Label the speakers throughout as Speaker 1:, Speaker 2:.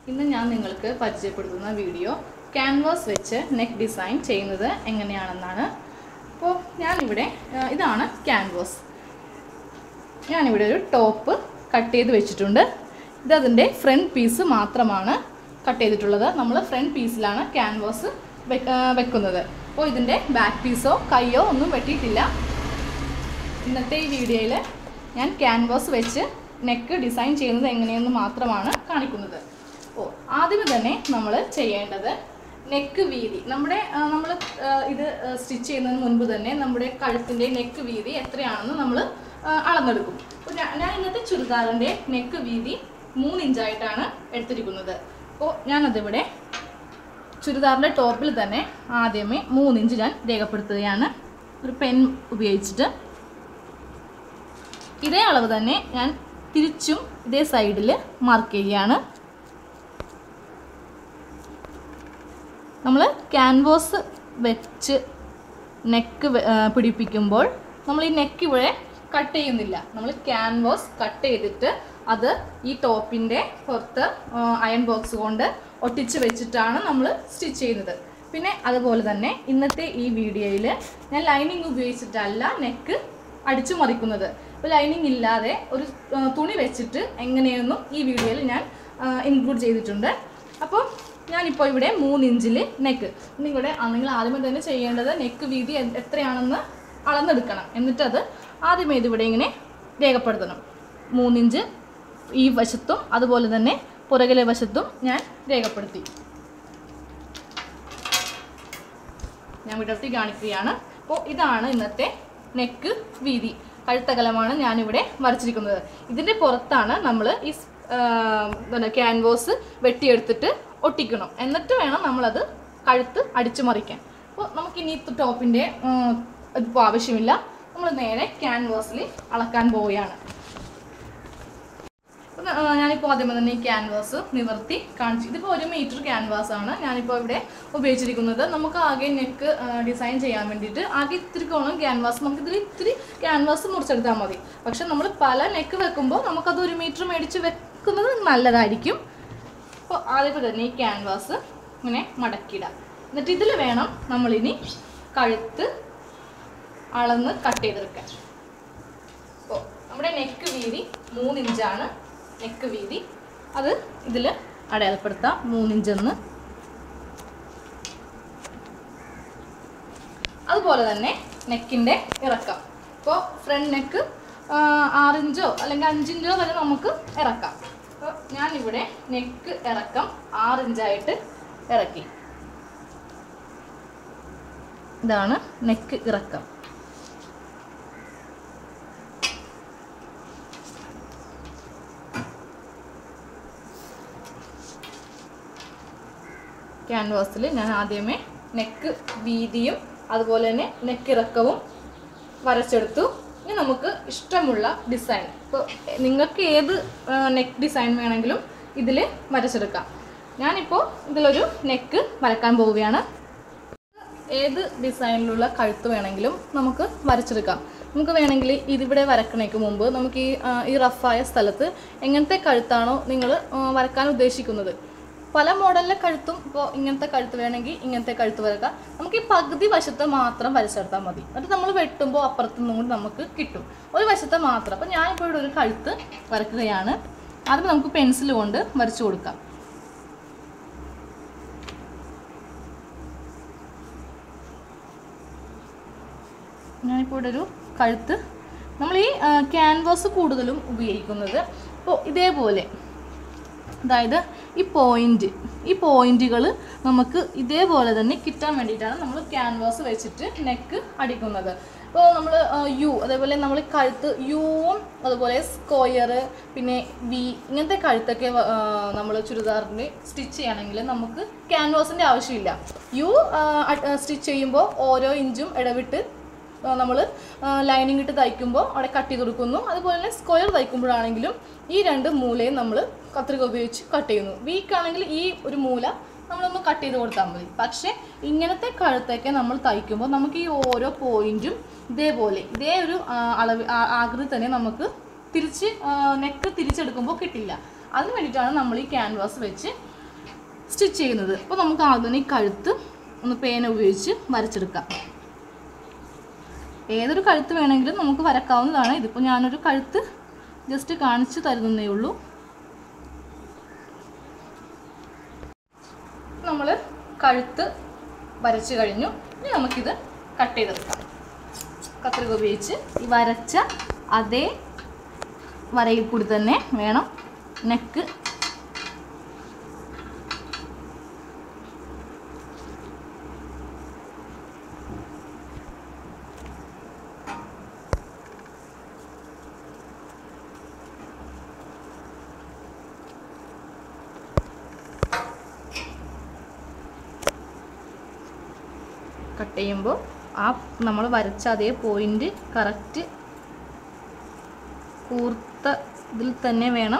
Speaker 1: ഇന്ന് ഞാൻ നിങ്ങൾക്ക് പരിചയപ്പെടുത്തുന്ന വീഡിയോ ക്യാൻവാസ് വെച്ച് നെക്ക് ഡിസൈൻ ചെയ്യുന്നത് എങ്ങനെയാണെന്നാണ് അപ്പോൾ ഞാനിവിടെ ആ, ഇതാണ് ക്യാൻവാസ് ഞാനിവിടെ ഒരു ടോപ്പ് കട്ട് ചെയ്ത് വെച്ചിട്ടുണ്ട് ഇതതിൻ്റെ ഫ്രണ്ട് പീസ് മാത്രമാണ് കട്ട് ചെയ്തിട്ടുള്ളത് നമ്മൾ ഫ്രണ്ട് പീസിലാണ് ക്യാൻവാസ് വെക്കുന്നത് അപ്പോൾ ഇതിൻ്റെ ബാക്ക് പീസോ കൈയോ ഒന്നും വെട്ടിയിട്ടില്ല ഇന്നത്തെ ഈ വീഡിയോയിൽ ഞാൻ ക്യാൻവാസ് വെച്ച് നെക്ക് ഡിസൈൻ ചെയ്യുന്നത് എങ്ങനെയെന്ന് മാത്രമാണ് കാണിക്കുന്നത് ഓ ആദ്യമേ തന്നെ നമ്മൾ ചെയ്യേണ്ടത് നെക്ക് വീതി നമ്മുടെ നമ്മൾ ഇത് സ്റ്റിച്ച് ചെയ്യുന്നതിന് മുൻപ് തന്നെ നമ്മുടെ കഴുത്തിൻ്റെ നെക്ക് വീതി എത്രയാണെന്ന് നമ്മൾ അളന്നെടുക്കും അപ്പോൾ ഞാൻ ഞാൻ ഇന്നത്തെ ചുരിദാറിൻ്റെ നെക്ക് വീതി മൂന്ന് ഇഞ്ചായിട്ടാണ് എടുത്തിരിക്കുന്നത് അപ്പോൾ ഞാനതിവിടെ ചുരിദാറിൻ്റെ ടോപ്പിൽ തന്നെ ആദ്യമേ മൂന്ന് ഇഞ്ച് ഞാൻ രേഖപ്പെടുത്തുകയാണ് ഒരു പെൻ ഉപയോഗിച്ചിട്ട് ഇതേ അളവ് തന്നെ ഞാൻ തിരിച്ചും ഇതേ സൈഡിൽ മാർക്ക് ചെയ്യുകയാണ് നമ്മൾ ക്യാൻവാസ് വെച്ച് നെക്ക് പിടിപ്പിക്കുമ്പോൾ നമ്മൾ ഈ നെക്ക് ഇവിടെ കട്ട് ചെയ്യുന്നില്ല നമ്മൾ ക്യാൻവാസ് കട്ട് ചെയ്തിട്ട് അത് ഈ ടോപ്പിൻ്റെ പുറത്ത് അയൺ ബോക്സ് കൊണ്ട് ഒട്ടിച്ച് വെച്ചിട്ടാണ് നമ്മൾ സ്റ്റിച്ച് ചെയ്യുന്നത് പിന്നെ അതുപോലെ തന്നെ ഇന്നത്തെ ഈ വീഡിയോയിൽ ഞാൻ ലൈനിങ് ഉപയോഗിച്ചിട്ടല്ല നെക്ക് അടിച്ചു മറിക്കുന്നത് അപ്പോൾ ലൈനിങ് ഇല്ലാതെ ഒരു ആ, തുണി വെച്ചിട്ട് എങ്ങനെയെന്നും ഈ വീഡിയോയിൽ ഞാൻ ഇൻക്ലൂഡ് ചെയ്തിട്ടുണ്ട് അപ്പോൾ ഞാനിപ്പോൾ ഇവിടെ മൂന്ന് ഇഞ്ചിൽ നെക്ക് നിങ്ങളുടെ ആ, നിങ്ങൾ ആദ്യമേ തന്നെ ചെയ്യേണ്ടത് നെക്ക് വീതി എ- എത്രയാണെന്ന് അളന്നെടുക്കണം എന്നിട്ടത് ആദ്യമേ ഇതിവിടെ ഇങ്ങനെ രേഖപ്പെടുത്തണം മൂന്നിഞ്ച് ഈ വശത്തും അതുപോലെ തന്നെ പുറകിലെ വശത്തും ഞാൻ രേഖപ്പെടുത്തി ഞാൻ വിടർത്തി കാണിക്കുകയാണ് അപ്പോൾ ഇതാണ് ഇന്നത്തെ നെക്ക് വീതി കഴുത്തകലമാണ് ഞാനിവിടെ വരച്ചിരിക്കുന്നത് ഇതിൻ്റെ പുറത്താണ് നമ്മൾ ഈ സ്- ആ, എന്താണ് ക്യാൻവാസ് വെട്ടിയെടുത്തിട്ട് ഒട്ടിക്കണം എന്നിട്ട് വേണം നമ്മളത് കഴുത്ത് അടിച്ചു മറിക്കാൻ അപ്പോൾ നമുക്കിനി ഈ ടോപ്പിൻ്റെ ഇതിപ്പോൾ ആവശ്യമില്ല നമ്മൾ നേരെ ക്യാൻവാസിൽ അളക്കാൻ പോവുകയാണ് അപ്പം, ആ, ഞാനിപ്പോൾ ആദ്യമേ തന്നെ ഈ ക്യാൻവാസ് നിവർത്തി കാണിച്ചു ഇതിപ്പോൾ ഒരു മീറ്റർ ക്യാൻവാസ് ആണ് ഞാനിപ്പോൾ ഇവിടെ ഉപയോഗിച്ചിരിക്കുന്നത് നമുക്ക് ആകെ നെക്ക് ഡിസൈൻ ചെയ്യാൻ വേണ്ടിയിട്ട് ആകെ ഇത്തിരി കോണം ക്യാൻവാസ് നമുക്ക് ഇതിൽ ഇത്തിരി ക്യാൻവാസ് മുറിച്ചെടുത്താൽ മതി പക്ഷെ നമ്മൾ പല നെക്ക് വെക്കുമ്പോൾ നമുക്കത് ഒരു മീറ്റർ മേടിച്ച് വെക്കുന്നത് നല്ലതായിരിക്കും അപ്പോൾ ആദ്യമേ തന്നെ ഈ ക്യാൻവാസ് ഇങ്ങനെ മടക്കിയിടാം എന്നിട്ട് ഇതിൽ വേണം നമ്മളിനി കഴുത്ത് അളന്ന് കട്ട് ചെയ്തെടുക്കാൻ അപ്പോൾ നമ്മുടെ നെക്ക് വീതി മൂന്ന് ഇഞ്ചാണ് നെക്ക് വീതി അത് ഇതിൽ അടയാളപ്പെടുത്താം മൂന്നിഞ്ചെന്ന് അതുപോലെ തന്നെ നെക്കിൻ്റെ ഇറക്കം ഇപ്പോൾ ഫ്രണ്ട് നെക്ക് ആറിഞ്ചോ അല്ലെങ്കിൽ അഞ്ചിഞ്ചോ വരെ നമുക്ക് ഇറക്കാം അപ്പോൾ ഞാനിവിടെ നെക്ക് ഇറക്കം ആറിഞ്ചായിട്ട് ഇറക്കി ഇതാണ് നെക്ക് ഇറക്കം ക്യാൻവാസിൽ ഞാൻ ആദ്യമേ നെക്ക് വീതിയും അതുപോലെ തന്നെ നെക്ക് ഇറക്കവും വരച്ചെടുത്തു ഇനി നമുക്ക് ഇഷ്ടമുള്ള ഡിസൈൻ ഇപ്പോൾ നിങ്ങൾക്ക് ഏത് നെക്ക് ഡിസൈൻ വേണമെങ്കിലും ഇതിൽ വരച്ചെടുക്കാം ഞാനിപ്പോൾ ഇതിലൊരു നെക്ക് വരക്കാൻ പോവുകയാണ് ഏത് ഡിസൈനിലുള്ള കഴുത്ത് വേണമെങ്കിലും നമുക്ക് വരച്ചെടുക്കാം നമുക്ക് വേണമെങ്കിൽ ഇതിവിടെ വരക്കണേക്ക് മുമ്പ് നമുക്ക് ഈ ആ, ഈ റഫായ സ്ഥലത്ത് എങ്ങനത്തെ കഴുത്താണോ നിങ്ങൾ വരക്കാൻ ഉദ്ദേശിക്കുന്നത് പല മോഡലിലെ കഴുത്തും ഇപ്പോൾ ഇങ്ങനത്തെ കഴുത്ത് വേണമെങ്കിൽ ഇങ്ങനത്തെ കഴുത്ത് വരക്കാം നമുക്ക് ഈ പകുതി വശത്ത് മാത്രം വരച്ചെടുത്താൽ മതി എന്നിട്ട് നമ്മൾ വെട്ടുമ്പോൾ അപ്പുറത്തു നിന്നും കൂടി നമുക്ക് കിട്ടും ഒരു വശത്തെ മാത്രം അപ്പോൾ ഞാനിപ്പോൾ ഇവിടെ ഒരു കഴുത്ത് വരക്കുകയാണ് ആദ്യം നമുക്ക് പെൻസിൽ കൊണ്ട് വരച്ചു കൊടുക്കാം ഞാനിപ്പോൾ ഇവിടെ ഒരു കഴുത്ത് നമ്മൾ ഈ ക്യാൻവാസ് കൂടുതലും ഉപയോഗിക്കുന്നത് ഇപ്പോൾ ഇതേപോലെ അതായത് ഈ പോയിന്റ് ഈ പോയിന്റുകൾ നമുക്ക് ഇതേപോലെ തന്നെ കിട്ടാൻ വേണ്ടിയിട്ടാണ് നമ്മൾ ക്യാൻവാസ് വെച്ചിട്ട് നെക്ക് അടിക്കുന്നത് ഇപ്പോൾ നമ്മൾ യു അതേപോലെ നമ്മൾ കഴുത്ത് യുവും അതുപോലെ സ്ക്വയർ പിന്നെ വി ഇങ്ങനത്തെ കഴുത്തൊക്കെ നമ്മൾ ചുരിദാറിൻ്റെ സ്റ്റിച്ച് ചെയ്യണമെങ്കിൽ നമുക്ക് ക്യാൻവാസിൻ്റെ ആവശ്യമില്ല യു സ്റ്റിച്ച് ചെയ്യുമ്പോൾ ഓരോ ഇഞ്ചും ഇടവിട്ട് നമ്മൾ ലൈനിങ് ഇട്ട് തയ്ക്കുമ്പോൾ അവിടെ കട്ട് ചെയ്ത് കൊടുക്കുന്നു അതുപോലെ തന്നെ സ്ക്വയർ തയ്ക്കുമ്പോഴാണെങ്കിലും ഈ രണ്ട് മൂലയും നമ്മൾ കത്രിക ഉപയോഗിച്ച് കട്ട് ചെയ്യുന്നു വീക്ക് ആണെങ്കിൽ ഈ ഒരു മൂല നമ്മളൊന്ന് കട്ട് ചെയ്ത് കൊടുത്താൽ മതി പക്ഷേ ഇങ്ങനത്തെ കഴുത്തൊക്കെ നമ്മൾ തയ്ക്കുമ്പോൾ നമുക്ക് ഈ ഓരോ പോയിന്റും ഇതേപോലെ ഇതേ ഒരു ആ, അളവ് ആ- ആകൃതി തന്നെ നമുക്ക് തിരിച്ച് നെക്ക് തിരിച്ചെടുക്കുമ്പോൾ കിട്ടില്ല അതിന് വേണ്ടിയിട്ടാണ് നമ്മൾ ഈ ക്യാൻവാസ് വെച്ച് സ്റ്റിച്ച് ചെയ്യുന്നത് അപ്പോൾ നമുക്ക് ആദ്യം ഈ കഴുത്ത് ഒന്ന് പേന ഉപയോഗിച്ച് വരച്ചെടുക്കാം ഏതൊരു കഴുത്ത് വേണമെങ്കിലും നമുക്ക് വരക്കാവുന്നതാണ് ഇതിപ്പോൾ ഞാനൊരു കഴുത്ത് ജസ്റ്റ് കാണിച്ചു തരുന്നേ ഉള്ളൂ നമ്മൾ കഴുത്ത് വരച്ച് കഴിഞ്ഞു ഇനി നമുക്കിത് കട്ട് ചെയ്തെടുക്കാം കത്രിക ഉപയോഗിച്ച് ഈ വരച്ച അതേ വരയിൽ കൂടി തന്നെ വേണം നെക്ക് കട്ട് ചെയ്യുമ്പോൾ ആ നമ്മൾ വരച്ച അതേ പോയിന്റ് കറക്റ്റ് കൂർത്ത ഇതിൽ തന്നെ വേണം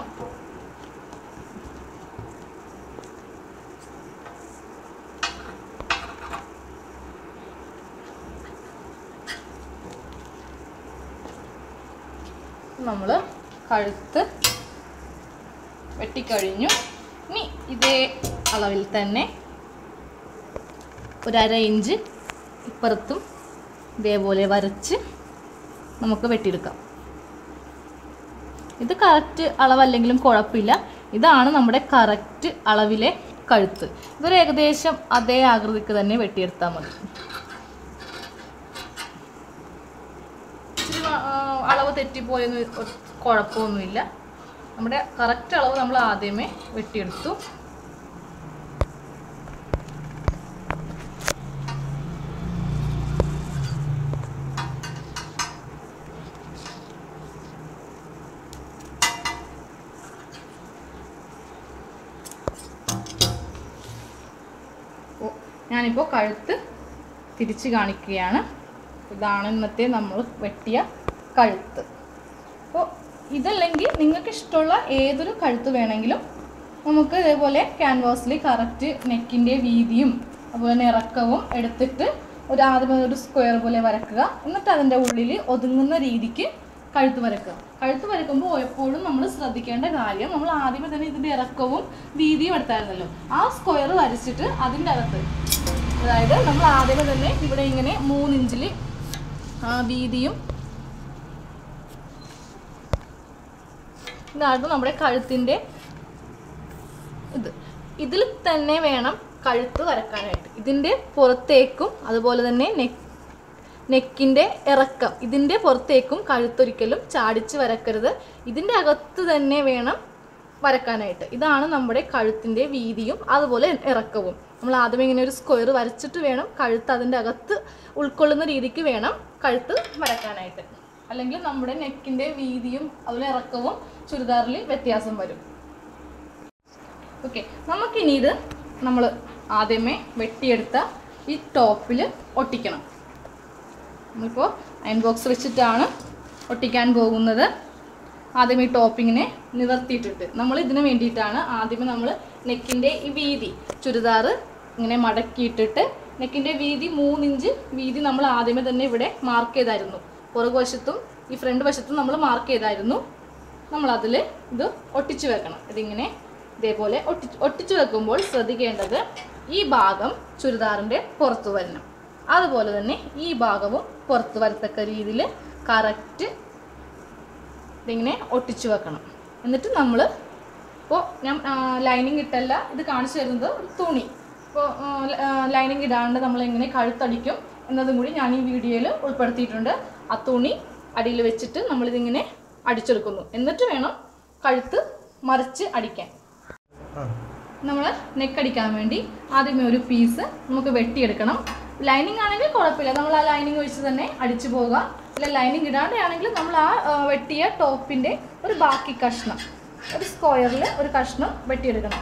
Speaker 1: നമ്മൾ കഴുത്ത് വെട്ടിക്കഴിഞ്ഞു ഇനി ഇതേ അളവിൽ തന്നെ ഒരു അര ഇഞ്ച് ഇപ്പുറത്തും ഇതേപോലെ വരച്ച് നമുക്ക് വെട്ടിയെടുക്കാം ഇത് കറക്റ്റ് അളവല്ലെങ്കിലും കുഴപ്പമില്ല ഇതാണ് നമ്മുടെ കറക്റ്റ് അളവിലെ കഴുത്ത് ഇതൊരു ഏകദേശം അതേ ആകൃതിക്ക് തന്നെ വെട്ടിയെടുത്താൽ മതി ഇച്ചിരി ആ, അളവ് തെറ്റിപ്പോയെന്ന് ഒ- കുഴപ്പമൊന്നുമില്ല നമ്മുടെ കറക്റ്റ് അളവ് നമ്മൾ ആദ്യമേ വെട്ടിയെടുത്തു ഓ, ഞാനിപ്പോൾ കഴുത്ത് തിരിച്ച് കാണിക്കുകയാണ് ഇതാണ് ഇന്നത്തെ നമ്മൾ വെട്ടിയ കഴുത്ത് അപ്പോൾ ഇതല്ലെങ്കിൽ നിങ്ങൾക്ക് ഇഷ്ടമുള്ള ഏതൊരു കഴുത്ത് വേണമെങ്കിലും നമുക്ക് ഇതേപോലെ ക്യാൻവാസിൽ കറക്റ്റ് നെക്കിൻ്റെ വീതിയും അതുപോലെ തന്നെ ഇറക്കവും എടുത്തിട്ട് ഒരു ആദ്യമേ ഒരു സ്ക്വയർ പോലെ വരക്കുക എന്നിട്ട് അതിൻ്റെ ഉള്ളിൽ ഒതുങ്ങുന്ന രീതിക്ക് കഴുത്ത് വരക്കുക കഴുത്ത് വരക്കുമ്പോൾ എപ്പോഴും നമ്മൾ ശ്രദ്ധിക്കേണ്ട കാര്യം നമ്മൾ ആദ്യമേ തന്നെ ഇതിൻ്റെ ഇറക്കവും വീതിയും എടുത്തായിരുന്നല്ലോ ആ സ്ക്വയർ വരച്ചിട്ട് അതിൻ്റെ അകത്ത് അതായത് നമ്മൾ ആദ്യമേ തന്നെ ഇവിടെ ഇങ്ങനെ മൂന്നിഞ്ചിൽ വീതിയും ഇതാണ് നമ്മുടെ കഴുത്തിൻ്റെ ഇത് ഇതിൽ തന്നെ വേണം കഴുത്ത് വരക്കാനായിട്ട് ഇതിൻ്റെ പുറത്തേക്കും അതുപോലെ തന്നെ നെക്ക് നെക്കിൻ്റെ ഇറക്കം ഇതിൻ്റെ പുറത്തേക്കും കഴുത്തൊരിക്കലും ചാടിച്ച് വരക്കരുത് ഇതിൻ്റെ അകത്ത് തന്നെ വേണം വരക്കാനായിട്ട് ഇതാണ് നമ്മുടെ കഴുത്തിൻ്റെ വീതിയും അതുപോലെ ഇറക്കവും നമ്മൾ ആദ്യം ഇങ്ങനെ ഒരു സ്ക്വയർ വരച്ചിട്ട് വേണം കഴുത്ത് അതിൻ്റെ അകത്ത് ഉൾക്കൊള്ളുന്ന രീതിക്ക് വേണം കഴുത്ത് വരക്കാനായിട്ട് അല്ലെങ്കിൽ നമ്മുടെ നെക്കിൻ്റെ വീതിയും അതുപോലെ ഇറക്കവും ചുരിദാറിൽ വ്യത്യാസം വരും ഓക്കെ നമുക്കിനി ഇത് നമ്മൾ ആദ്യമേ വെട്ടിയെടുത്ത ഈ ടോപ്പിൽ ഒട്ടിക്കണം നമ്മളിപ്പോൾ അയൺ ബോക്സ് വെച്ചിട്ടാണ് ഒട്ടിക്കാൻ പോകുന്നത് ആദ്യം ഈ ടോപ്പിങ്ങിനെ നിവർത്തിയിട്ടിട്ട് നമ്മൾ ഇതിന് വേണ്ടിയിട്ടാണ് ആദ്യമേ നമ്മൾ നെക്കിൻ്റെ ഈ വീതി ചുരിദാർ ഇങ്ങനെ മടക്കിയിട്ടിട്ട് നെക്കിൻ്റെ വീതി മൂന്നിഞ്ച് വീതി നമ്മൾ ആദ്യമേ തന്നെ ഇവിടെ മാർക്ക് ചെയ്തായിരുന്നു പുറകുവശത്തും ഈ ഫ്രണ്ട് വശത്തും നമ്മൾ മാർക്ക് ചെയ്തായിരുന്നു നമ്മളതിൽ ഇത് ഒട്ടിച്ചു വെക്കണം ഇതിങ്ങനെ ഇതേപോലെ ഒട്ടി ഒട്ടിച്ചു വെക്കുമ്പോൾ ശ്രദ്ധിക്കേണ്ടത് ഈ ഭാഗം ചുരിദാറിൻ്റെ പുറത്ത് വരണം അതുപോലെ തന്നെ ഈ ഭാഗവും പുറത്ത് വരത്തക്ക രീതിയിൽ കറക്റ്റ് ഇതിങ്ങനെ ഒട്ടിച്ചു വെക്കണം എന്നിട്ട് നമ്മൾ ഇപ്പോൾ ഞാൻ ലൈനിങ് ഇട്ടല്ല ഇത് കാണിച്ചു തരുന്നത് ഒരു തുണി ഇപ്പോൾ ലൈനിങ് ഇടാണ്ട് നമ്മൾ എങ്ങനെ കഴുത്തടിക്കും എന്നതും കൂടി ഞാൻ ഈ വീഡിയോയിൽ ഉൾപ്പെടുത്തിയിട്ടുണ്ട് ആ തുണി അടിയിൽ വെച്ചിട്ട് നമ്മളിതിങ്ങനെ അടിച്ചെടുക്കുന്നു എന്നിട്ട് വേണം കഴുത്ത് മറിച്ച് അടിക്കാൻ നമ്മൾ നെക്ക് അടിക്കാൻ വേണ്ടി ആദ്യമേ ഒരു പീസ് നമുക്ക് വെട്ടിയെടുക്കണം ലൈനിങ് ആണെങ്കിൽ കുഴപ്പമില്ല നമ്മൾ ആ ലൈനിങ് വെച്ച് തന്നെ അടിച്ചു പോകുക ഇല്ല ലൈനിങ് ഇടാണ്ടാണെങ്കിൽ നമ്മൾ ആ ആ, വെട്ടിയ ടോപ്പിൻ്റെ ഒരു ബാക്കി കഷ്ണം ഒരു സ്ക്വയറിൽ ഒരു കഷ്ണം വെട്ടിയെടുക്കണം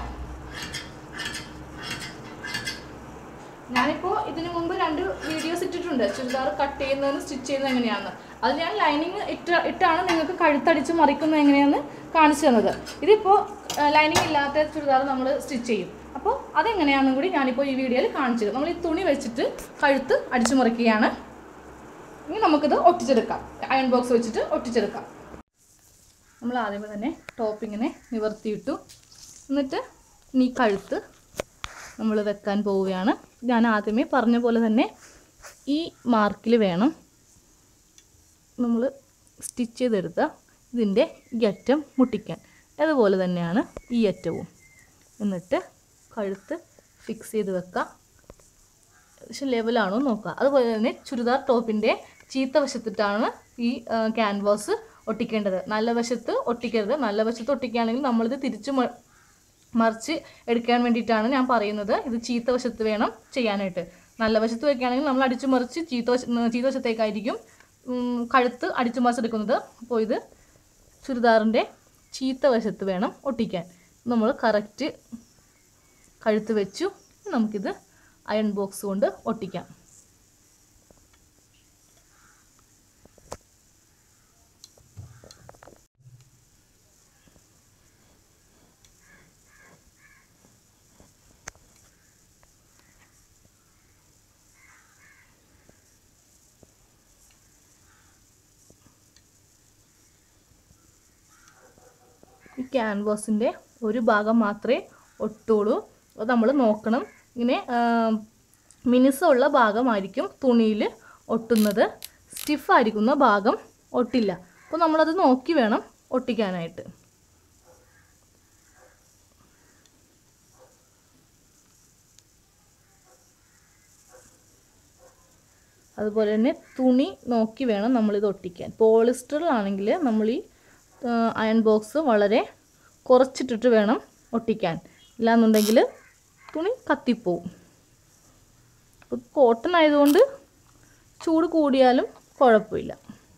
Speaker 1: ഞാനിപ്പോൾ ഇതിനു മുമ്പ് രണ്ട് വീഡിയോസ് ഇട്ടിട്ടുണ്ട് ചുരിദാർ കട്ട് ചെയ്യുന്നതിന് സ്റ്റിച്ച് ചെയ്യുന്നത് എങ്ങനെയാണെന്ന് അത് ഞാൻ ലൈനിങ് ഇട്ട് ഇട്ടാണ് നിങ്ങൾക്ക് കഴുത്തടിച്ച് മറിക്കുന്നത് എങ്ങനെയാണെന്ന് കാണിച്ചു തന്നത് ഇതിപ്പോൾ ലൈനിങ് ഇല്ലാത്ത ചുരിദാർ നമ്മൾ സ്റ്റിച്ച് ചെയ്യും അപ്പോൾ അതെങ്ങനെയാണെന്നും കൂടി ഞാനിപ്പോൾ ഈ വീഡിയോയിൽ കാണിച്ചു തരും നമ്മൾ ഈ തുണി വെച്ചിട്ട് കഴുത്ത് അടിച്ചു മറിക്കുകയാണ് ഇനി നമുക്കിത് ഒട്ടിച്ചെടുക്കാം അയൺ ബോക്സ് വെച്ചിട്ട് ഒട്ടിച്ചെടുക്കാം നമ്മൾ ആദ്യമേ തന്നെ ടോപ്പ് ഇങ്ങനെ നിവർത്തിയിട്ടു എന്നിട്ട് ഇനി കഴുത്ത് നമ്മൾ വെക്കാൻ പോവുകയാണ് ഞാൻ ആദ്യമേ പറഞ്ഞ പോലെ തന്നെ ഈ മാർക്കിൽ വേണം നമ്മൾ സ്റ്റിച്ച് ചെയ്തെടുത്ത ഇതിൻ്റെ ഈ അറ്റം മുട്ടിക്കാൻ അതുപോലെ തന്നെയാണ് ഈ അറ്റവും എന്നിട്ട് കഴുത്ത് ഫിക്സ് ചെയ്ത് വെക്കാം പക്ഷെ ലെവലാണോ നോക്കുക അതുപോലെ തന്നെ ചുരിദാർ ടോപ്പിൻ്റെ ചീത്ത വശത്തിട്ടാണ് ഈ ക്യാൻവാസ് ഒട്ടിക്കേണ്ടത് നല്ല വശത്ത് ഒട്ടിക്കരുത് നല്ല വശത്ത് ഒട്ടിക്കുകയാണെങ്കിൽ നമ്മളിത് തിരിച്ച് മ- മറിച്ച് എടുക്കാൻ വേണ്ടിയിട്ടാണ് ഞാൻ പറയുന്നത് ഇത് ചീത്ത വശത്ത് വേണം ചെയ്യാനായിട്ട് നല്ല വശത്ത് വെക്കുകയാണെങ്കിൽ നമ്മൾ അടിച്ചു മറിച്ച് ചീത്ത വശ ചീത്ത വശത്തേക്കായിരിക്കും ഉം, കഴുത്ത് അടിച്ചു മറിച്ചെടുക്കുന്നത് അപ്പോൾ ഇത് ചുരിദാറിൻ്റെ ചീത്ത വശത്ത് വേണം ഒട്ടിക്കാൻ നമ്മൾ കറക്റ്റ് കഴുത്ത് വെച്ചു നമുക്കിത് അയൺ ബോക്സ് കൊണ്ട് ഒട്ടിക്കാം ഈ ക്യാൻവാസിൻ്റെ ഒരു ഭാഗം മാത്രമേ ഒട്ടുള്ളൂ അത് നമ്മൾ നോക്കണം ഇങ്ങനെ മിനുസമുള്ള ഭാഗമായിരിക്കും തുണിയിൽ ഒട്ടുന്നത് സ്റ്റിഫായിരിക്കുന്ന ഭാഗം ഒട്ടില്ല അപ്പോൾ നമ്മളത് നോക്കി വേണം ഒട്ടിക്കാനായിട്ട് അതുപോലെ തന്നെ തുണി നോക്കി വേണം നമ്മളിത് ഒട്ടിക്കാൻ പോളിസ്റ്ററിലാണെങ്കിൽ നമ്മൾ ഈ അയൺ ബോക്സ് വളരെ കുറച്ചിട്ടിട്ട് വേണം ഒട്ടിക്കാൻ ഇല്ലാന്നുണ്ടെങ്കിൽ തുണി കത്തിപ്പോവും അപ്പോൾ കോട്ടൺ ആയതുകൊണ്ട് ചൂട് കൂടിയാലും കുഴപ്പമില്ല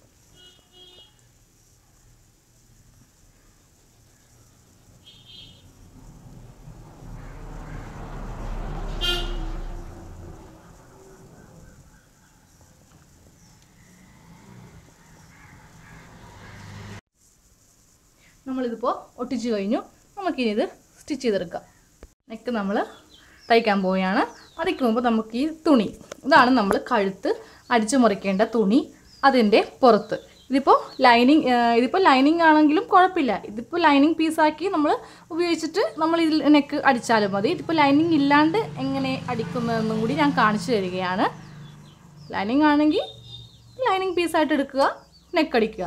Speaker 1: നമ്മളിതിപ്പോൾ ഒട്ടിച്ച് കഴിഞ്ഞു നമുക്കിനി ഇത് സ്റ്റിച്ച് ചെയ്തെടുക്കാം നെക്ക് നമ്മൾ തയ്ക്കാൻ പോവുകയാണ് അതിക്ക് മുമ്പ് നമുക്ക് ഈ തുണി ഇതാണ് നമ്മൾ കഴുത്ത് അടിച്ചു മുറിക്കേണ്ട തുണി അതിൻ്റെ പുറത്ത് ഇതിപ്പോൾ ലൈനിങ് ഇതിപ്പോൾ ലൈനിങ് ആണെങ്കിലും കുഴപ്പമില്ല ഇതിപ്പോൾ ലൈനിങ് പീസാക്കി നമ്മൾ ഉപയോഗിച്ചിട്ട് നമ്മൾ ഇതിൽ നെക്ക് അടിച്ചാലും മതി ഇതിപ്പോൾ ലൈനിങ് ഇല്ലാണ്ട് എങ്ങനെ അടിക്കുന്നതെന്നും കൂടി ഞാൻ കാണിച്ചു തരികയാണ് ലൈനിങ് ആണെങ്കിൽ ലൈനിങ് പീസായിട്ട് എടുക്കുക നെക്ക് അടിക്കുക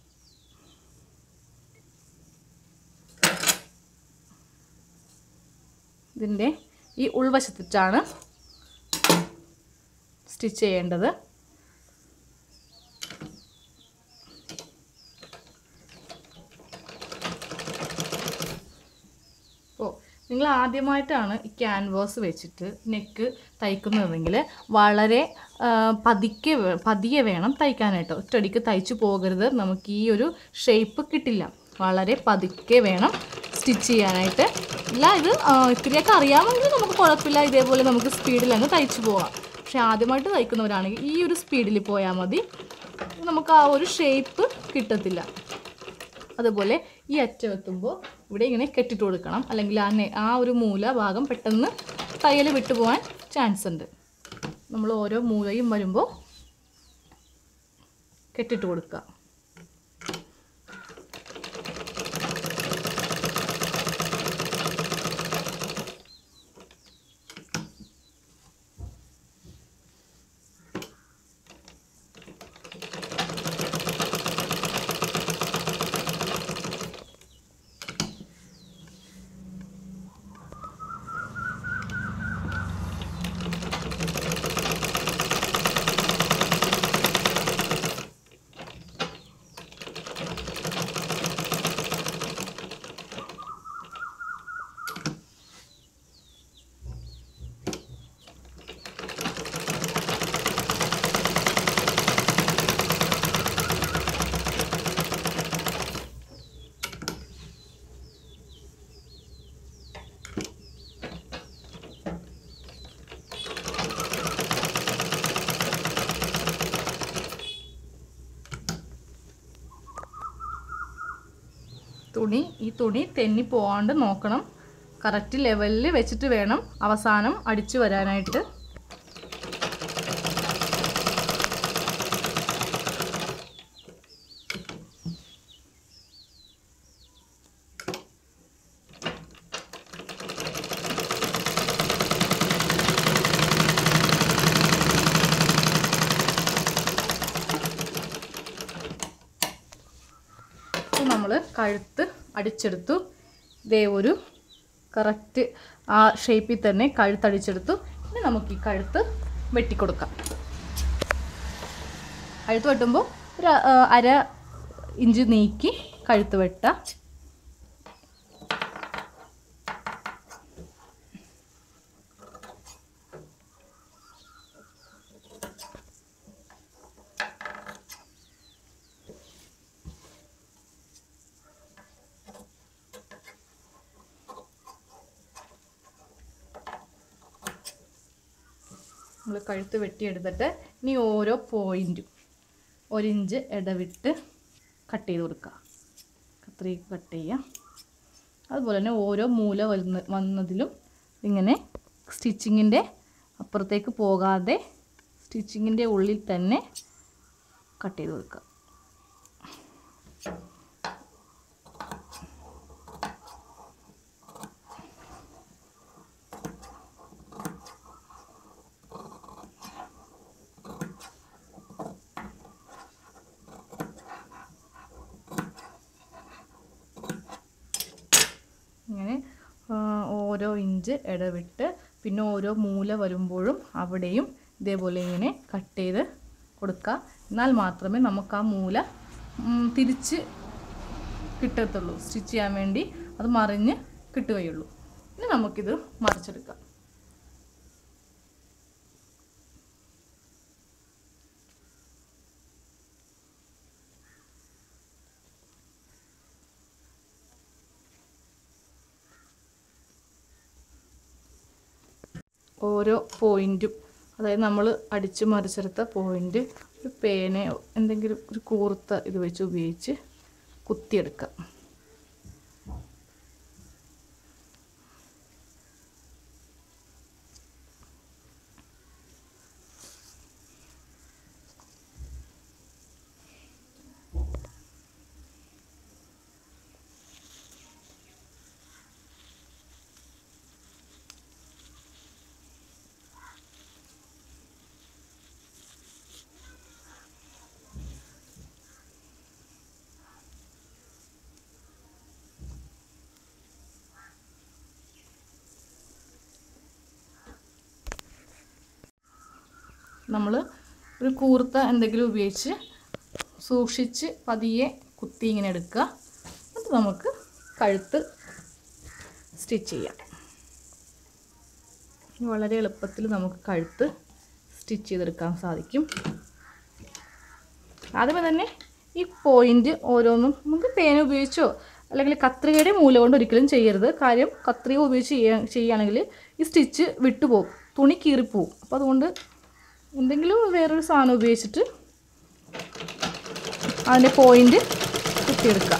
Speaker 1: ഇതിൻ്റെ ഈ ഉൾവശത്തിട്ടാണ് സ്റ്റിച്ച് ചെയ്യേണ്ടത് അപ്പോൾ നിങ്ങൾ ആദ്യമായിട്ടാണ് ഈ ക്യാൻവാസ് വെച്ചിട്ട് നെക്ക് തയ്ക്കുന്നതെങ്കിൽ വളരെ ആ, പതുക്കെ വേ- പതിയെ വേണം തയ്ക്കാനായിട്ട് ഒറ്റയടിക്ക് തയ്ച്ചു പോകരുത് നമുക്ക് ഈ ഒരു ഷേപ്പ് കിട്ടില്ല വളരെ പതുക്കെ വേണം സ്റ്റിച്ച് ചെയ്യാനായിട്ട് ഇല്ല ഇത് ആ, ഇത്തിരിയൊക്കെ അറിയാമെങ്കിൽ നമുക്ക് കുഴപ്പമില്ല ഇതേപോലെ നമുക്ക് സ്പീഡിൽ അങ്ങ് തയ്ച്ചു പോകാം പക്ഷെ ആദ്യമായിട്ട് തയ്ക്കുന്നവരാണെങ്കിൽ ഈ ഒരു സ്പീഡിൽ പോയാൽ മതി നമുക്ക് ആ ഒരു ഷേപ്പ് കിട്ടത്തില്ല അതുപോലെ ഈ അറ്റം എത്തുമ്പോൾ ഇവിടെ ഇങ്ങനെ കെട്ടിട്ട് കൊടുക്കണം അല്ലെങ്കിൽ ആ നെ- ആ ഒരു മൂല ഭാഗം പെട്ടെന്ന് തയ്യൽ വിട്ടുപോകാൻ ചാൻസ് ഉണ്ട് നമ്മൾ ഓരോ മൂലയും വരുമ്പോൾ കെട്ടിട്ട് കൊടുക്കുക തുണി ഈ തുണി തെന്നി പോവാണ്ട് നോക്കണം കറക്റ്റ് ലെവലിൽ വെച്ചിട്ട് വേണം അവസാനം അടിച്ചു വരാനായിട്ട് കഴുത്ത് അടിച്ചെടുത്തു ഇതേ ഒരു കറക്റ്റ് ആ ഷേപ്പിൽ തന്നെ കഴുത്ത് അടിച്ചെടുത്തു ഇനി നമുക്ക് ഈ കഴുത്ത് വെട്ടിക്കൊടുക്കാം കഴുത്ത് വെട്ടുമ്പോൾ ഒരു ആ, അര ഇഞ്ച് നീക്കി കഴുത്ത് വെട്ടാം നമ്മൾ കഴുത്ത് വെട്ടിയെടുത്തിട്ട് ഇനി ഓരോ പോയിൻറ്റും ഒരിഞ്ച് ഇടവിട്ട് കട്ട് ചെയ്ത് കൊടുക്കുക കത്രി കട്ട് ചെയ്യുക അതുപോലെ തന്നെ ഓരോ മൂല വന്ന് വന്നതിലും ഇങ്ങനെ സ്റ്റിച്ചിങ്ങിൻ്റെ അപ്പുറത്തേക്ക് പോകാതെ സ്റ്റിച്ചിങ്ങിൻ്റെ ഉള്ളിൽ തന്നെ കട്ട് ചെയ്ത് കൊടുക്കുക ഇങ്ങനെ ആ, ഓരോ ഇഞ്ച് ഇടവിട്ട് പിന്നെ ഓരോ മൂല വരുമ്പോഴും അവിടെയും ഇതേപോലെ ഇങ്ങനെ കട്ട് ചെയ്ത് കൊടുക്കുക എന്നാൽ മാത്രമേ നമുക്ക് ആ മൂല ഉം, തിരിച്ച് കിട്ടത്തുള്ളൂ സ്റ്റിച്ച് ചെയ്യാൻ വേണ്ടി അത് മറിഞ്ഞ് കിട്ടുകയുള്ളൂ ഇനി നമുക്കിത് മറിച്ചെടുക്കാം ഓരോ പോയിൻറ്റും അതായത് നമ്മൾ അടിച്ച് മറിച്ചെടുത്ത പോയിൻ്റ് ഒരു പേനയോ എന്തെങ്കിലും ഒരു കൂർത്ത ഇത് വെച്ച് ഉപയോഗിച്ച് കുത്തിയെടുക്കാം നമ്മൾ ഒരു കൂർത്ത എന്തെങ്കിലും ഉപയോഗിച്ച് സൂക്ഷിച്ച് പതിയെ കുത്തി ഇങ്ങനെ എടുക്കുക എന്നിട്ട് നമുക്ക് കഴുത്ത് സ്റ്റിച്ച് ചെയ്യാം ഇനി വളരെ എളുപ്പത്തിൽ നമുക്ക് കഴുത്ത് സ്റ്റിച്ച് ചെയ്തെടുക്കാൻ സാധിക്കും ആദ്യമേ തന്നെ ഈ പോയിന്റ് ഓരോന്നും നമുക്ക് പേന ഉപയോഗിച്ചോ അല്ലെങ്കിൽ കത്രികയുടെ മൂല കൊണ്ട് ഒരിക്കലും ചെയ്യരുത് കാര്യം കത്രിക ഉപയോഗിച്ച് ചെയ്യാ ചെയ്യുകയാണെങ്കിൽ ഈ സ്റ്റിച്ച് വിട്ടുപോകും തുണി കീറിപ്പോവും അപ്പോൾ അതുകൊണ്ട് എന്തെങ്കിലും വേറൊരു സാധനം ഉപയോഗിച്ചിട്ട് അതിൻ്റെ പോയിന്റ് കുത്തിയെടുക്കുക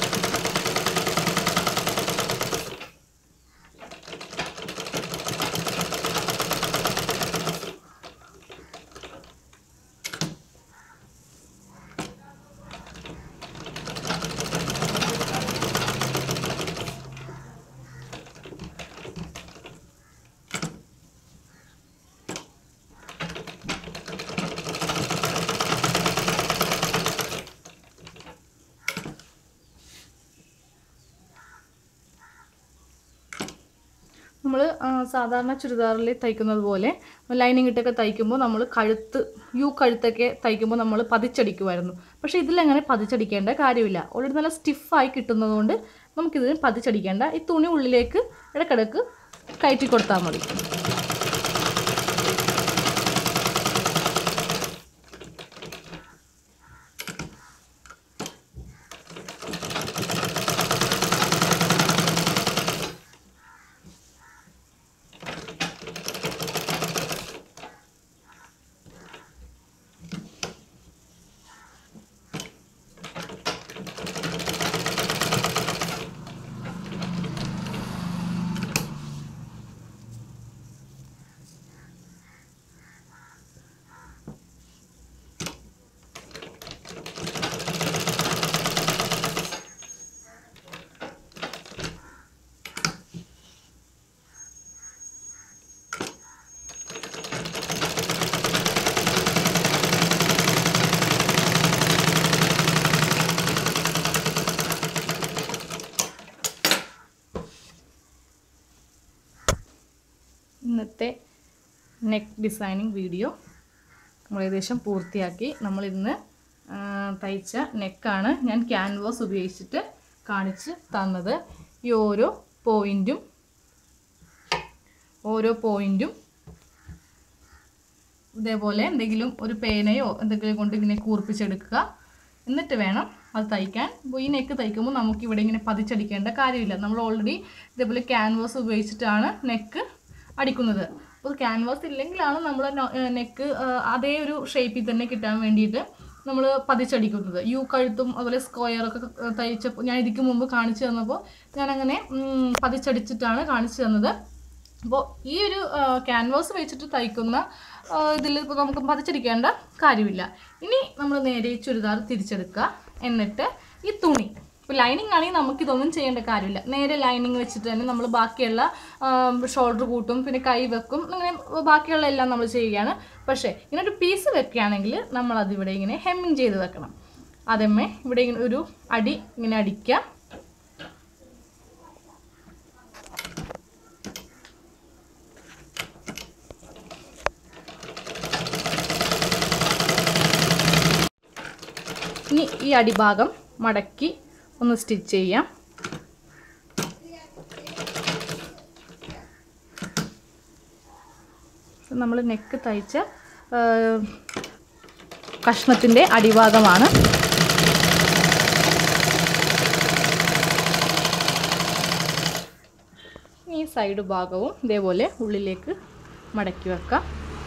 Speaker 1: നമ്മൾ സാധാരണ ചുരിദാറിൽ തയ്ക്കുന്നത് പോലെ ലൈനിങ് ഇട്ടൊക്കെ തയ്ക്കുമ്പോൾ നമ്മൾ കഴുത്ത് യു കഴുത്തൊക്കെ തയ്ക്കുമ്പോൾ നമ്മൾ പതിച്ചടിക്കുമായിരുന്നു പക്ഷേ ഇതിലങ്ങനെ പതിച്ചടിക്കേണ്ട കാര്യമില്ല ഓൾറെഡി നല്ല സ്റ്റിഫായി കിട്ടുന്നതുകൊണ്ട് നമുക്കിതിന് പതിച്ചടിക്കേണ്ട ഈ തുണി ഉള്ളിലേക്ക് ഇടയ്ക്കിടയ്ക്ക് കയറ്റി കൊടുത്താൽ മതി ഇന്നത്തെ നെക്ക് ഡിസൈനിങ് വീഡിയോ നമ്മൾ ഏകദേശം പൂർത്തിയാക്കി നമ്മൾ ഇന്ന് ആ, തയ്ച്ച നെക്കാണ് ഞാൻ ക്യാൻവാസ് ഉപയോഗിച്ചിട്ട് കാണിച്ച് തന്നത് ഈ ഓരോ പോയിൻറ്റും ഓരോ പോയിൻറ്റും ഇതേപോലെ എന്തെങ്കിലും ഒരു പേനയോ എന്തെങ്കിലും കൊണ്ട് ഇങ്ങനെ കൂർപ്പിച്ചെടുക്കുക എന്നിട്ട് വേണം അത് തയ്ക്കാൻ അപ്പോൾ ഈ നെക്ക് തയ്ക്കുമ്പോൾ നമുക്ക് ഇവിടെ ഇങ്ങനെ പതിച്ചടിക്കേണ്ട കാര്യമില്ല നമ്മൾ ഓൾറെഡി ഇതേപോലെ ക്യാൻവാസ് ഉപയോഗിച്ചിട്ടാണ് നെക്ക് അടിക്കുന്നത് അപ്പോൾ ക്യാൻവാസ് ഇല്ലെങ്കിലാണ് നമ്മൾ നെക്ക് അതേ ഒരു ഷേപ്പിൽ തന്നെ കിട്ടാൻ വേണ്ടിയിട്ട് നമ്മൾ പതിച്ചടിക്കുന്നത് യു കഴുത്തും അതുപോലെ സ്ക്വയറൊക്കെ തയ്ച്ചപ്പോൾ ഞാൻ ഇതിക്ക് മുമ്പ് കാണിച്ചു തന്നപ്പോൾ ഞാനങ്ങനെ ഉം, പതിച്ചടിച്ചിട്ടാണ് കാണിച്ചു തന്നത് അപ്പോൾ ഈ ഒരു ക്യാൻവാസ് വെച്ചിട്ട് തയ്ക്കുന്ന ഇതിൽ ഇപ്പോൾ നമുക്ക് പതിച്ചടിക്കേണ്ട കാര്യമില്ല ഇനി നമ്മൾ നേരെ ഈ ചുരിദാർ തിരിച്ചെടുക്കുക എന്നിട്ട് ഈ തുണി ഇപ്പോൾ ലൈനിങ് ആണെങ്കിൽ നമുക്കിതൊന്നും ചെയ്യേണ്ട കാര്യമില്ല നേരെ ലൈനിങ് വെച്ചിട്ട് തന്നെ നമ്മൾ ബാക്കിയുള്ള ഷോൾഡർ കൂട്ടും പിന്നെ കൈ വെക്കും അങ്ങനെ ബാക്കിയുള്ള എല്ലാം നമ്മൾ ചെയ്യുകയാണ് പക്ഷേ ഇങ്ങനെ ഒരു പീസ് വെക്കുകയാണെങ്കിൽ നമ്മൾ അതിവിടെ ഇങ്ങനെ ഹെമ്മിങ് ചെയ്ത് വെക്കണം അതമ്മേ ഇവിടെ ഇങ്ങനെ ഒരു അടി ഇങ്ങനെ അടിക്കുക ഇനി ഈ അടിഭാഗം മടക്കി ഒന്ന് സ്റ്റിച്ച് ചെയ്യാം നമ്മൾ നെക്ക് തയ്ച്ച ആ, കഷ്ണത്തിൻ്റെ അടിഭാഗമാണ് ഈ സൈഡ് ഭാഗവും ഇതേപോലെ ഉള്ളിലേക്ക് മടക്കി വെക്കാം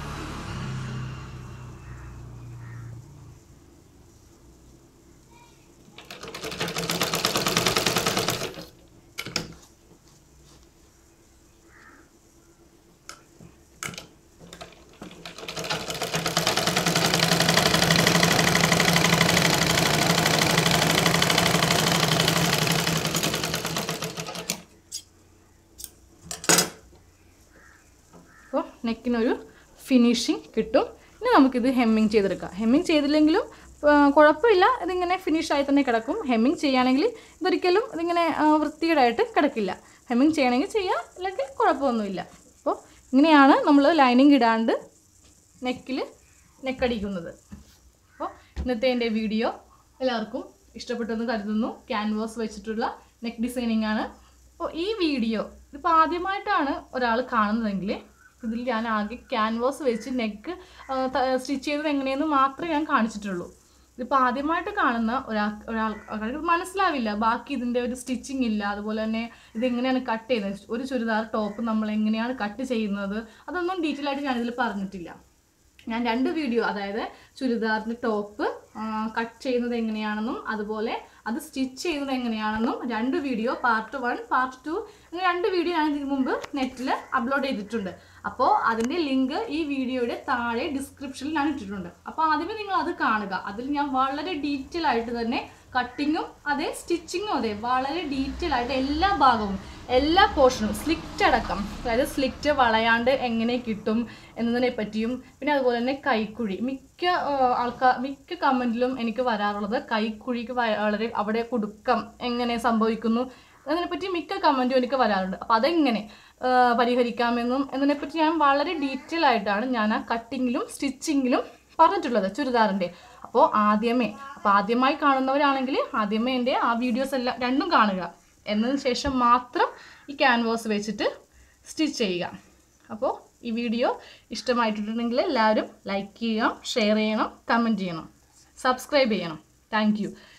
Speaker 1: അപ്പോൾ നെക്കിനൊരു ഫിനിഷിങ് കിട്ടും ഇനി നമുക്കിത് ഹെമ്മിങ് ചെയ്തെടുക്കാം ഹെമ്മിങ് ചെയ്തില്ലെങ്കിലും ആ, കുഴപ്പമില്ല ഇതിങ്ങനെ ഫിനിഷായി തന്നെ കിടക്കും ഹെമ്മിങ് ചെയ്യുകയാണെങ്കിൽ ഇതൊരിക്കലും ഇതിങ്ങനെ ആ, വൃത്തികേടായിട്ട് കിടക്കില്ല ഹെമ്മിങ് ചെയ്യണമെങ്കിൽ ചെയ്യാം അല്ലെങ്കിൽ കുഴപ്പമൊന്നുമില്ല അപ്പോൾ ഇങ്ങനെയാണ് നമ്മൾ ലൈനിങ് ഇടാണ്ട് നെക്കിൽ നെക്കടിക്കുന്നത് അപ്പോൾ ഇന്നത്തെ എൻ്റെ വീഡിയോ എല്ലാവർക്കും ഇഷ്ടപ്പെട്ടെന്ന് കരുതുന്നു ക്യാൻവാസ് വെച്ചിട്ടുള്ള നെക്ക് ഡിസൈനിങ് ആണ് അപ്പോൾ ഈ വീഡിയോ ഇതിപ്പോൾ ആദ്യമായിട്ടാണ് ഒരാൾ കാണുന്നതെങ്കിൽ ഇതിൽ ഞാൻ ആകെ ക്യാൻവാസ് വെച്ച് നെക്ക് സ്റ്റിച്ച് ചെയ്തത് എങ്ങനെയെന്ന് മാത്രമേ ഞാൻ കാണിച്ചിട്ടുള്ളൂ ഇതിപ്പോൾ ആദ്യമായിട്ട് കാണുന്ന ഒരാൾ ഒരാൾ ആൾക്ക് മനസ്സിലാവില്ല ബാക്കി ഇതിൻ്റെ ഒരു സ്റ്റിച്ചിങ് ഇല്ല അതുപോലെ തന്നെ ഇതെങ്ങനെയാണ് കട്ട് ചെയ്യുന്നത് ഒരു ചുരിദാർ ടോപ്പ് നമ്മൾ എങ്ങനെയാണ് കട്ട് ചെയ്യുന്നത് അതൊന്നും ഡീറ്റെയിൽ ആയിട്ട് ഞാനിതിൽ പറഞ്ഞിട്ടില്ല ഞാൻ രണ്ട് വീഡിയോ അതായത് ചുരിദാറിൻ്റെ ടോപ്പ് കട്ട് ചെയ്യുന്നത് എങ്ങനെയാണെന്നും അതുപോലെ അത് സ്റ്റിച്ച് ചെയ്യുന്നത് എങ്ങനെയാണെന്നും രണ്ട് video part one part two അങ്ങനെ രണ്ട് വീഡിയോ ഞാൻ ഇതിന് മുമ്പ് നെറ്റിൽ അപ്ലോഡ് ചെയ്തിട്ടുണ്ട് അപ്പോൾ അതിൻ്റെ ലിങ്ക് ഈ വീഡിയോയുടെ താഴെ ഡിസ്ക്രിപ്ഷനിൽ ഞാൻ ഇട്ടിട്ടുണ്ട് അപ്പോൾ ആദ്യമേ നിങ്ങൾ അത് കാണുക അതിൽ ഞാൻ വളരെ ഡീറ്റെയിൽ ആയിട്ട് തന്നെ കട്ടിങ്ങും അതെ സ്റ്റിച്ചിങ്ങും അതെ വളരെ ഡീറ്റെയിൽ ആയിട്ട് എല്ലാ ഭാഗവും എല്ലാ പോർഷനും സ്ലിറ്റ് അടക്കം അതായത് സ്ലിറ്റ് വളയാണ്ട് എങ്ങനെ കിട്ടും എന്നതിനെ പറ്റിയും പിന്നെ അതുപോലെ തന്നെ കൈക്കുഴി മിക്ക ആൾക്കാർ മിക്ക കമൻറ്റിലും എനിക്ക് വരാറുള്ളത് കൈക്കുഴിക്ക് വ- വളരെ അവിടെ കുടുക്കം എങ്ങനെ സംഭവിക്കുന്നു അതിനെപ്പറ്റി മിക്ക കമൻറ്റും എനിക്ക് വരാറുണ്ട് അപ്പോൾ അതെങ്ങനെ ആ, പരിഹരിക്കാമെന്നും എന്നതിനെപ്പറ്റി ഞാൻ വളരെ ഡീറ്റെയിൽ ആയിട്ടാണ് ഞാൻ ആ കട്ടിങ്ങിലും സ്റ്റിച്ചിങ്ങിലും പറഞ്ഞിട്ടുള്ളത് ചുരിദാറിൻ്റെ അപ്പോൾ ആദ്യമേ അപ്പോൾ ആദ്യമായി കാണുന്നവരാണെങ്കിൽ ആദ്യമേ എൻ്റെ ആ വീഡിയോസ് എല്ലാം രണ്ടും കാണുക എന്നതിന് ശേഷം മാത്രം ഈ ക്യാൻവാസ് വെച്ചിട്ട് സ്റ്റിച്ച് ചെയ്യുക അപ്പോൾ ഈ വീഡിയോ ഇഷ്ടമായിട്ടുണ്ടെങ്കിൽ എല്ലാവരും ലൈക്ക് ചെയ്യണം ഷെയർ ചെയ്യണം കമൻറ്റ് ചെയ്യണം സബ്സ്ക്രൈബ് ചെയ്യണം താങ്ക്